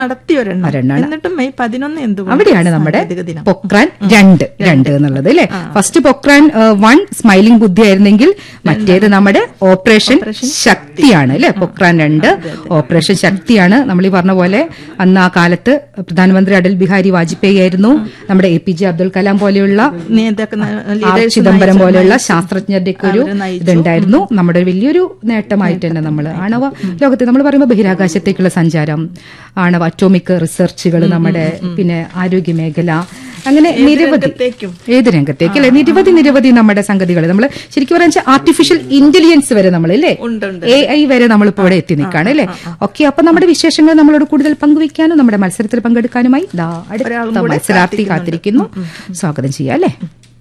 നടത്തി ഒരെണ്ണം ഒരെണ്ണമാണ്. എന്നിട്ടും മെയ് പതിനൊന്ന് എന്തുകൊണ്ട് അവിടെയാണ് നമ്മുടെ സാങ്കേതിക ദിനം പൊക്രാൻ രണ്ട് രണ്ട് എന്നുള്ളത് അല്ലെ ഫസ്റ്റ് പൊക്രാൻ വൺ സ്മൈലിംഗ് ബുദ്ധി ആയിരുന്നെങ്കിൽ മറ്റേത് നമ്മുടെ ഓപ്പറേഷൻ ശക്തിയാണ് അല്ലെ പൊക്രാൻ രണ്ട് ഓപ്പറേഷൻ ശക്തിയാണ് നമ്മൾ ഈ പറഞ്ഞ പോലെ അന്ന് ആ കാലത്ത് പ്രധാനമന്ത്രി അടൽ ബിഹാരി വാജ്പേയി ആയിരുന്നു നമ്മുടെ A P J Abdul Kalam പോലെയുള്ള നേതാക്ക- ആർ leaders ചിദംബരം നയിച്ച- പോലെയുള്ള നയിച്ചു. ശാസ്ത്രജ്ഞരുടെ ഒക്കെ ഒരു അവര് നയിച്ചു. ഇതുണ്ടായിരുന്നു നമ്മുടെ വലിയൊരു നേട്ടമായിട്ട് തന്നെ നമ്മൾ ആണവ ലോകത്ത് നമ്മൾ പറയുമ്പോൾ ബഹിരാകാശത്തേക്കുള്ള സഞ്ചാരം ആണവ അറ്റോമിക് റിസർച്ചുകൾ നമ്മുടെ പിന്നെ ആരോഗ്യ മേഖല അങ്ങനെ നിരവധി രംഗത്തേക്കും. ഏത് രംഗത്തേക്ക് അല്ലെ നിരവധി നിരവധി നമ്മുടെ സംഗതികൾ നമ്മൾ ശരിക്കും പറയാൻ ആർട്ടിഫിഷ്യൽ ഇന്റലിജൻസ് വരെ നമ്മൾ അല്ലേ ഉണ്ട്, ഉണ്ട്. എ ഐ വരെ നമ്മളിപ്പോ ഇവിടെ എത്തി നിൽക്കുകയാണ് അല്ലേ ഓക്കെ അപ്പൊ നമ്മുടെ വിശേഷങ്ങൾ നമ്മളോട് കൂടുതൽ പങ്കുവയ്ക്കാനും നമ്മുടെ മത്സരത്തിൽ പങ്കെടുക്കാനുമായി ദാ ഒരാളും അടുത്ത കൂടെ മത്സരാർത്ഥി കാത്തിരിക്കുന്നു സ്വാഗതം ചെയ്യാം അല്ലേ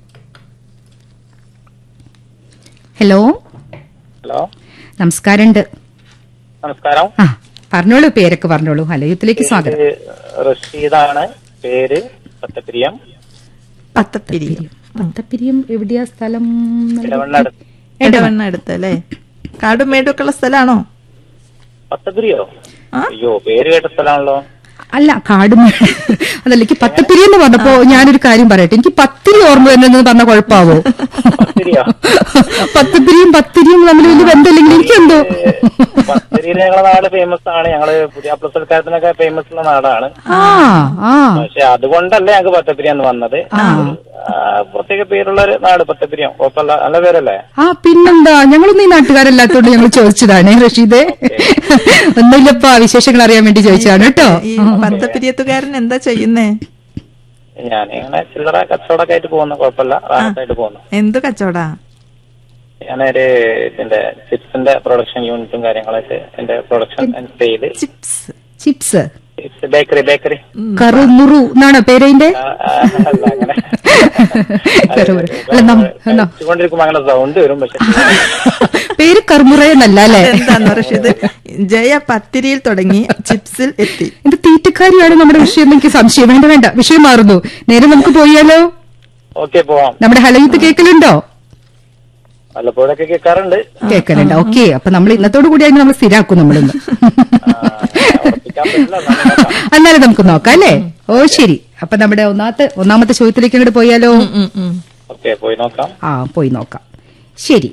ഹലോ ഹലോ നമസ്കാരമുണ്ട് നമസ്കാരം ആ പറഞ്ഞോളൂ പേരൊക്കെ പറഞ്ഞോളൂ ഹലയത്തിലേക്ക് സ്വാഗതം ഇത് റഷീദാണ് പേര് പത്തപ്രിയം പത്തപ്പിരി പത്തപ്പിരിയം എവിടെയാ സ്ഥലം ഇടവണ്ണ ഇടവണ്ണ അടുത്ത് അല്ലേ കാടും മേടും ഒക്കെ ഉള്ള സ്ഥലമാണോ പത്തപ്രിയോ ആ? അയ്യോ പേര് കേട്ട സ്ഥലമാണല്ലോ അല്ല കാടും അതല്ല എനിക്ക് പത്തപ്പിരി എന്ന് പറഞ്ഞപ്പോ ഞാനൊരു കാര്യം പറയട്ടെ എനിക്ക് പത്തിരി ഓർമ്മ വരുന്നെന്ന് പറഞ്ഞ കുഴപ്പമാവോ പത്തിരിയോ പത്തപ്പിരിയും പത്തിരിയും തമ്മിൽ വലിയ ബന്ധമില്ലെങ്കിൽ എനിക്കെന്തോ പത്തിരിയിലെ ഞങ്ങളെ നാട് ഫേമസ് ആണ് ഞങ്ങള് പുതിയ സൽക്കാരത്തിനൊക്കെ ഫേമസ് ഉള്ള നാടാണ് ആ ആ പക്ഷെ അതുകൊണ്ടല്ല ഞങ്ങൾക്ക് പത്തപ്പിരി എന്ന് വന്നത് ആ, പ്രത്യേക പേരുള്ള ഒരു നാട് പത്തപ്പിരിയം കുഴപ്പമില്ല നല്ല പേരല്ലേ ആ പിന്നെന്താ ഞങ്ങളൊന്നും ഈ നാട്ടുകാരല്ലാത്തോണ്ട് ഞങ്ങൾ ചോദിച്ചതാണ് റഷീദേ ഒന്നുമില്ലപ്പാ വിശേഷങ്ങൾ അറിയാൻ വേണ്ടി ചോദിച്ചതാണ് കേട്ടോ ഈ പത്തപ്പിരിയത്തുകാരൻ എന്താ ചെയ്യുന്നേ ഞാൻ ഇങ്ങനെ ചില്ലറ കച്ചവടമൊക്കെ ആയിട്ട് പോകുന്നു കുഴപ്പമില്ല റാഹത്തായിട്ട് പോകുന്നു എന്ത് കച്ചവടാ ഞാനൊരു ഇതിന്റെ ചിപ്സിന്റെ പ്രൊഡക്ഷൻ യൂണിറ്റും കാര്യങ്ങളൊക്കെ എന്റെ production and sale chips chips bakery bakery Karumuru എന്നാണോ പേരതിന്റെ അല്ല അങ്ങനെ കറുമുറു അല്ല നം- നം- കഴിച്ചുകൊണ്ടിരിക്കുമ്പോ അങ്ങനെ സൗണ്ട് വരും പക്ഷെ പേര് കറുമുറ എന്നല്ല അല്ലേ എന്താന്ന് റഷീദ് ജയ പത്തിരിയിൽ തുടങ്ങി ചിപ്സിൽ എത്തി എന്ത് തീറ്റക്കാരിയാണ് നമ്മുടെ വിഷയം എന്ന് എനിക്ക് സംശയം വേണ്ട വേണ്ട വിഷയം മാറുന്നു നേരെ നമുക്ക് പോയാലോ ഓക്കെ പോവാം നമ്മുടെ ഹലയുത്ത് കേൾക്കലുണ്ടോ വല്ലപ്പോഴൊക്കെ കേൾക്കാറുണ്ട് കേൾക്കലുണ്ട് ഓക്കെ അപ്പൊ നമ്മൾ ഇന്നത്തോടു കൂടി അതിന് നമ്മൾ സ്ഥിരാക്കും നമ്മളിന്ന് ആ, ഉറപ്പിക്കാൻ പറ്റില്ല എന്നാലും നോക്കാം. എന്നാലും നമുക്ക് നോക്കാം അല്ലേ ഓ ശരി അപ്പൊ നമ്മുടെ ഒന്നാമത്തെ ഒന്നാമത്തെ ചോദ്യത്തിലേക്ക് അങ്ങോട്ട് പോയാലോ ഉം, ഉം. ഓക്കെ പോയി നോക്കാം ആ പോയി നോക്കാം ശരി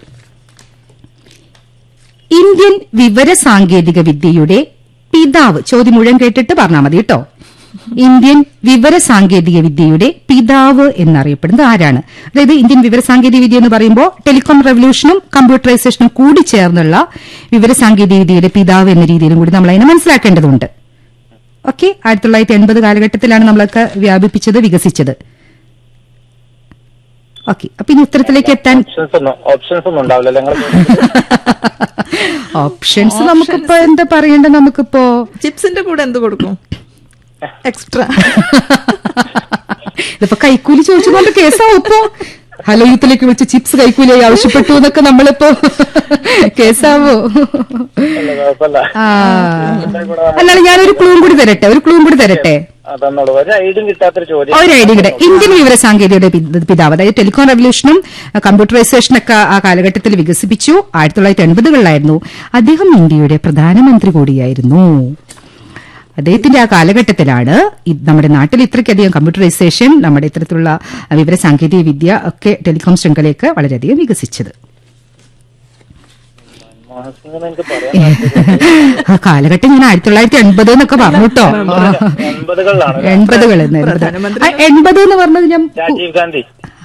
ഇന്ത്യൻ വിവര സാങ്കേതിക വിദ്യയുടെ പിതാവ് ചോദ്യം മുഴുവൻ കേട്ടിട്ട് പറഞ്ഞാൽ മതി കേട്ടോ ഇന്ത്യൻ വിവര സാങ്കേതിക വിദ്യയുടെ പിതാവ് എന്നറിയപ്പെടുന്നത് ആരാണ് അതായത് ഇന്ത്യൻ വിവര സാങ്കേതിക വിദ്യ എന്ന് പറയുമ്പോൾ ടെലികോം റവല്യൂഷനും കമ്പ്യൂട്ടറൈസേഷനും കൂടി ചേർന്നുള്ള വിവര സാങ്കേതിക വിദ്യയുടെ പിതാവ് എന്ന രീതിയിലും കൂടി നമ്മൾ അതിനെ മനസ്സിലാക്കേണ്ടതുണ്ട് ഓക്കെ ആയിരത്തി തൊള്ളായിരത്തി എൺപത് കാലഘട്ടത്തിലാണ് നമ്മളൊക്കെ വ്യാപിപ്പിച്ചത് വികസിച്ചത് ഓക്കെ അപ്പൊ ഇനി ഉത്തരത്തിലേക്ക് എത്താൻ ഓപ്ഷൻസ് ഒന്നും ഓപ്ഷൻസ് ഒന്നും ഉണ്ടാവില്ല നിങ്ങൾ ഓപ്ഷൻസ് നമുക്കിപ്പോ എന്താ പറയണ്ട നമുക്കിപ്പോ ചിപ്സിന്റെ കൂടെ എന്ത് കൊടുക്കും എക്സ്ട്രാ ഇതിപ്പോ കൈക്കൂലി ചോദിച്ചുകൊണ്ട് കേസാവും ഇപ്പോ ഹലോ യൂത്തിലേക്ക് വിളിച്ച് ചിപ്സ് കൈക്കൂലിയായി ആവശ്യപ്പെട്ടു എന്നൊക്കെ നമ്മളിപ്പോ കേസാവോ കുഴപ്പമില്ല ആ എന്നാലും ഞാനൊരു ക്ലൂം കൂടി തരട്ടെ ഒരു ക്ലൂം കൂടി തരട്ടെ അതന്നോളൂ ഒരു ഐഡിയും കിട്ടാത്തൊരു ചോദ്യം ഒരു ഐഡിയ കൂടെ ഇന്ത്യൻ വിവര സാങ്കേതികയുടെ പി- പിതാവ് അതായത് ടെലികോം റവല്യൂഷനും കമ്പ്യൂട്ടറൈസേഷനും ഒക്കെ ആ കാലഘട്ടത്തിൽ വികസിപ്പിച്ചു ആയിരത്തി തൊള്ളായിരത്തി എൺപതുകളിലായിരുന്നു അദ്ദേഹം ഇന്ത്യയുടെ പ്രധാനമന്ത്രി കൂടിയായിരുന്നു അദ്ദേഹത്തിന്റെ ആ കാലഘട്ടത്തിലാണ് ഈ നമ്മുടെ നാട്ടിൽ ഇത്രയ്ക്കധികം കമ്പ്യൂട്ടറൈസേഷൻ നമ്മുടെ ഇത്തരത്തിലുള്ള വിവര സാങ്കേതിക വിദ്യ ഒക്കെ ടെലികോം ശൃംഖലയൊക്കെ വളരെയധികം വികസിച്ചത് മൻമോഹൻ സിംഗ് എന്ന് എനിക്ക് പറയാൻ ആ കാലഘട്ടം ഞാൻ ആയിരത്തി തൊള്ളായിരത്തി എൺപത് എന്നൊക്കെ പറഞ്ഞു കേട്ടോ എൺപതുകളിലാണ് അല്ലേ? എൺപതുകൾ പ്രധാനമന്ത്രി എൺപത് എന്ന് പറഞ്ഞത് ഞാൻ രാജീവ് ഗാന്ധി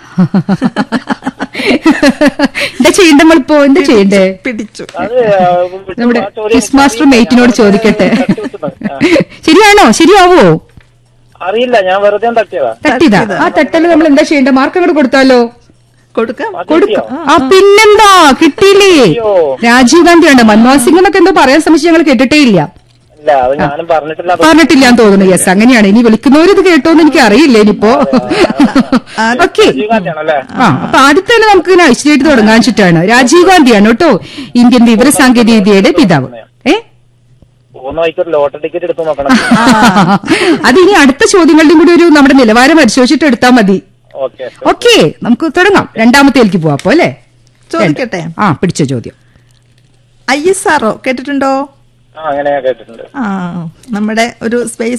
എന്താ ചെയ്യണ്ട നമ്മളിപ്പോ എന്താ ചെയ്യണ്ടേ പിടിച്ചു അത് ആ, വിട്ടു നമ്മുടെ ആ ചോദ്യം ക്വിസ് മാസ്റ്റർ മേറ്റിനോട് ചോദിക്കട്ടെ ആ. ശരിയാണോ ശരിയാവോ അറിയില്ല ഞാൻ വെറുതെ തട്ടിയതാ തട്ടിയതാ ആ തട്ടല് നമ്മൾ എന്താ ചെയ്യണ്ടേ മാർക്ക് അങ്ങോട്ട് കൊടുത്താലോ കൊടുക്കാം അത് കൊടുക്കാം കിട്ടിയോ? ആ പിന്നെന്താ കിട്ടിയില്ലേ അയ്യോ. രാജീവ് ഗാന്ധിയാണ് മൻമോഹൻ സിംഗ് എന്നൊക്കെ എന്തോ പറയാൻ ശ്രമിച്ച് ഞങ്ങൾ കേട്ടിട്ടേ ഇല്ല ഇല്ല അത് ഞാനും പറഞ്ഞിട്ടില്ല പറഞ്ഞിട്ടില്ല എന്ന് തോന്നുന്നു യെസ് അങ്ങനെയാണ് ഇനി വിളിക്കുന്നവരിത് കേട്ടോന്ന് എനിക്ക് അറിയില്ല ഇനിയിപ്പോ ഓക്കെ രാജീവ് ഗാന്ധിയാണല്ലേ ആ അപ്പൊ ആദ്യത്തെ തന്നെ നമുക്ക് ഇങ്ങനെ ഐശ്വര്യമായിട്ട് തുടങ്ങാൻ വെച്ചിട്ടാണ് രാജീവ് ഗാന്ധിയാണ് കേട്ടോ ഇന്ത്യൻ വിവര സാങ്കേതിക വിദ്യയുടെ പിതാവ് ഏ പോകുന്ന വഴിക്ക് ഒരു ലോട്ടറി ടിക്കറ്റ് എടുത്തു നോക്കണം അത് ഇനി അടുത്ത ചോദ്യങ്ങളുടെയും കൂടി ഒരു നമ്മുടെ നിലവാരം പരിശോധിച്ചിട്ട് എടുത്താൽ മതി ഓക്കെ ഓക്കെ നമുക്ക് തുടങ്ങാം രണ്ടാമത്തേക്ക് പോവാം അപ്പൊ അല്ലേ ചോദിക്കട്ടെ ആ പിടിച്ച ചോദ്യം ഐ എസ് ആർഒ കേട്ടിട്ടുണ്ടോ ആ അങ്ങനെ കേട്ടിട്ടുണ്ട് ആ നമ്മുടെ ഒരു സ്പേസ്